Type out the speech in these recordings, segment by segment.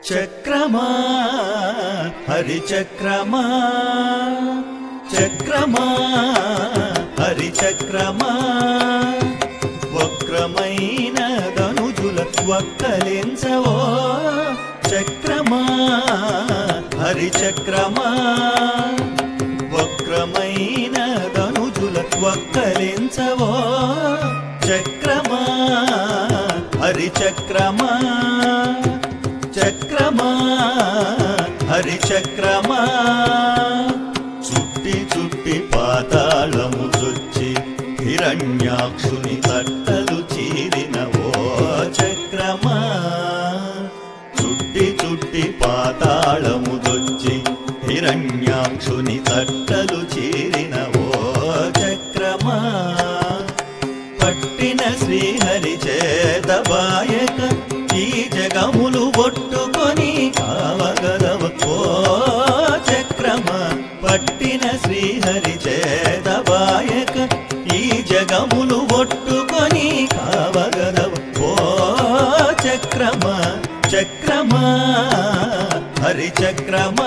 చక్రమా హరి చక్రమా చక్రమా హరి చక్రమా వక్రమైన ధనుజుల వక్కలించవో చక్రమా హరి చక్రమా వక్రమైన ధనుజుల వక్కలించవో చక్రమా హరి చక్రమా చక్రమా హరి చక్రమా చుట్టి చుట్టి పాతాళము చొచ్చి హిరణ్యాక్షుని తట్టలు చీరిన ఓ చక్రమా చుట్టి చుట్టి పాతాళము దొచ్చి హిరణ్యాక్షుని తట్టలు చీరిన ఓ చక్రమా పట్టిన శ్రీహరి చేత బాయక ఈ జగములు ఒట్టుకొని కావగలవ ఓ చక్రమ పట్టిన శ్రీహరి చేత బాయక ఈ జగములు ఒట్టుకొని కావగలవ ఓ చక్రమ చక్రమా హరి చక్రమా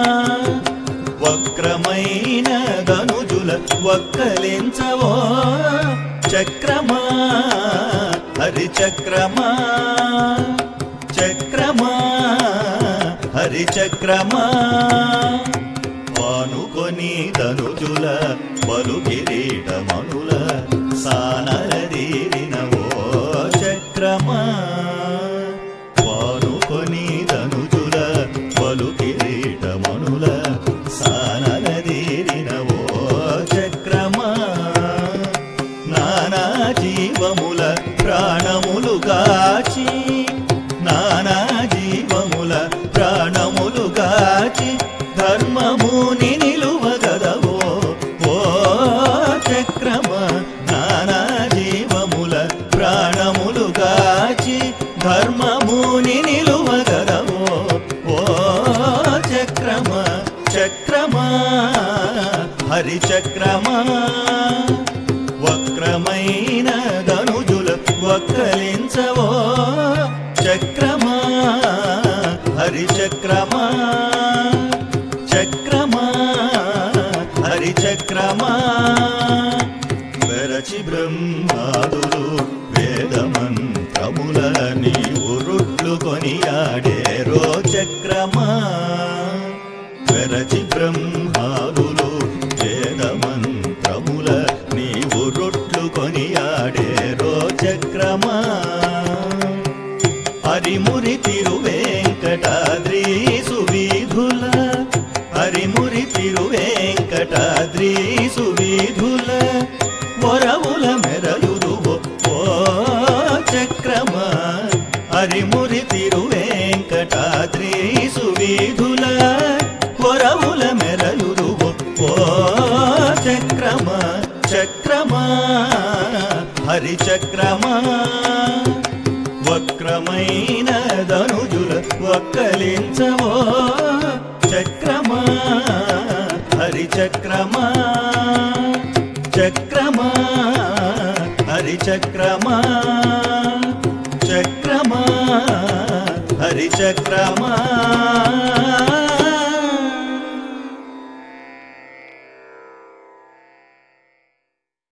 వక్రమైన ధనుజుల వక్కలించవో చక్రమా హరి చక్రమా చక్రమా హరి చక్రమా పానుకొని ధనుజుల బలు కిరీటమణుల సానరదీరిన ఓ చక్రమా పానుకొని ధనుజుల బలు కిరీటమణుల సానరదీరిన ఓ చక్రమా నానా జీవముల ప్రాణములు గాచి నానా జీవముల ప్రాణములు గాచి ధర్మముని నిలువగదవో ఓ చక్రమ నానా జీవముల ప్రాణములు గాచి ధర్మముని నిలువగదవో ఓ చక్రమ చక్రమా హరి చక్రమా వక్రమైన ధనుజుల వక్కలించవో చక్రమా హరి చక్రమా చక్రమా హరి చక్రమా వెరచి బ్రహ్మాదులు వేదమంత్రముల నీవు రుట్లు కొనియాడేరో చక్రమా వెరచి బ్రహ్మాదులు వేదమంత్రముల నీవు రొట్లు కొనియాడేరో చక్రమా హరిమురి తిరువేంకటాద్రి సువీధుల హరిమురి తిరువేంకటాద్రి సువీధుల వరవుల మెరయుదువో ఓ చక్రమ హరిమురి తిరువేంకటాద్రి సువీధుల వరవుల మెరయుదువో ఓ చక్రమ చక్రమా హరి చక్రమా వక్రమైన ధనుజుల వక్కలించవో చక్రమా హరి చక్రమా చక్రమా హరి చక్రమా చక్రమా హరి చక్రమా